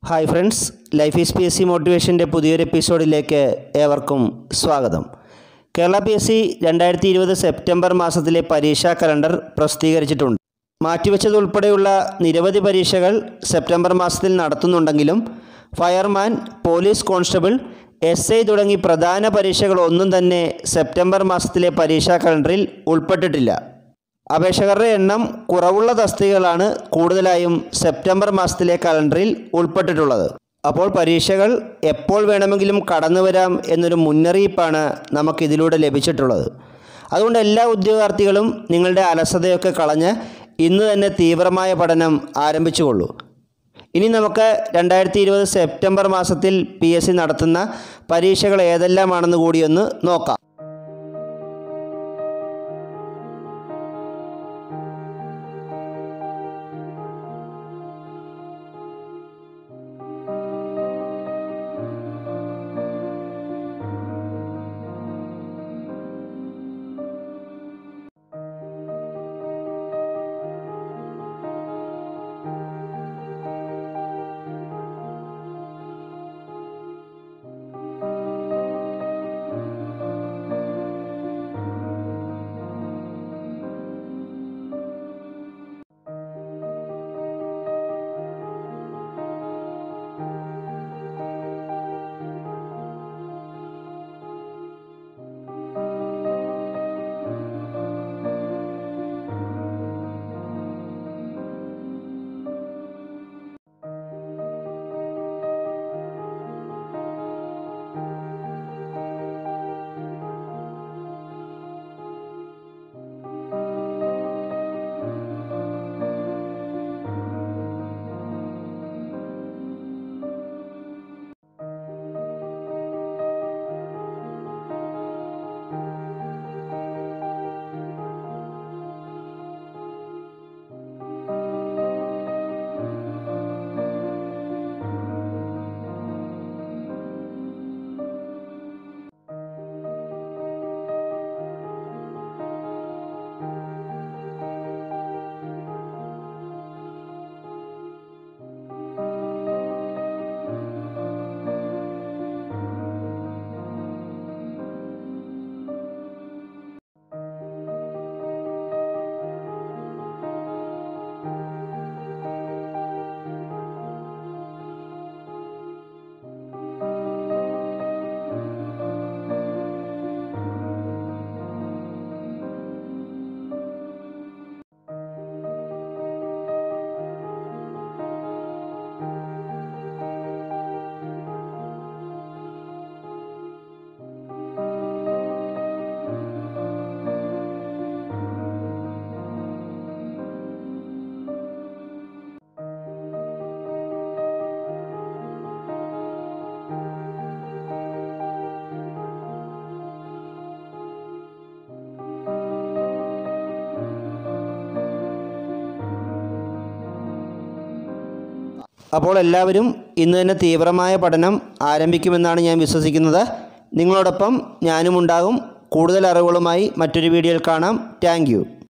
hi friends life is P S C മോട്ടിവേഷൻ്റെ പുതിയൊരു എപ്പിസോഡിലേക്ക് ഏവർക്കും സ്വാഗതം കേരള പി എസ് സി രണ്ടായിരത്തി ഇരുപത് സെപ്റ്റംബർ മാസത്തിലെ പരീക്ഷാ കലണ്ടർ പ്രസിദ്ധീകരിച്ചിട്ടുണ്ട് മാറ്റിവെച്ചതുൾപ്പെടെയുള്ള നിരവധി പരീക്ഷകൾ സെപ്റ്റംബർ മാസത്തിൽ നടത്തുന്നുണ്ടെങ്കിലും fireman police constable S I തുടങ്ങി പ്രധാന പരീക്ഷകളൊന്നും തന്നെ സെപ്റ്റംബർ മാസത്തിലെ പരീക്ഷാ കലണ്ടറിൽ ഉൾപ്പെട്ടിട്ടില്ല അപേക്ഷകരുടെ എണ്ണം കുറവുള്ള തസ്തികകളാണ് കൂടുതലായും സെപ്റ്റംബർ മാസത്തിലെ കലണ്ടറിൽ ഉൾപ്പെട്ടിട്ടുള്ളത് അപ്പോൾ പരീക്ഷകൾ എപ്പോൾ വേണമെങ്കിലും കടന്നു വരാം എന്നൊരു മുന്നറിയിപ്പാണ് നമുക്കിതിലൂടെ ലഭിച്ചിട്ടുള്ളത് അതുകൊണ്ട് എല്ലാ ഉദ്യോഗാർത്ഥികളും നിങ്ങളുടെ അലസതയൊക്കെ കളഞ്ഞ് ഇന്ന് തന്നെ തീവ്രമായ പഠനം ആരംഭിച്ചുകൊള്ളൂ ഇനി നമുക്ക് രണ്ടായിരത്തി ഇരുപത് സെപ്റ്റംബർ മാസത്തിൽ പി എസ് സി നടത്തുന്ന പരീക്ഷകൾ ഏതെല്ലാമാണെന്ന് കൂടിയൊന്ന് നോക്കാം അപ്പോൾ എല്ലാവരും ഇന്ന് തന്നെ തീവ്രമായ പഠനം ആരംഭിക്കുമെന്നാണ് ഞാൻ വിശ്വസിക്കുന്നത് നിങ്ങളോടൊപ്പം ഞാനും ഉണ്ടാകും കൂടുതൽ അറിവുകളുമായി മറ്റൊരു വീഡിയോയിൽ കാണാം താങ്ക്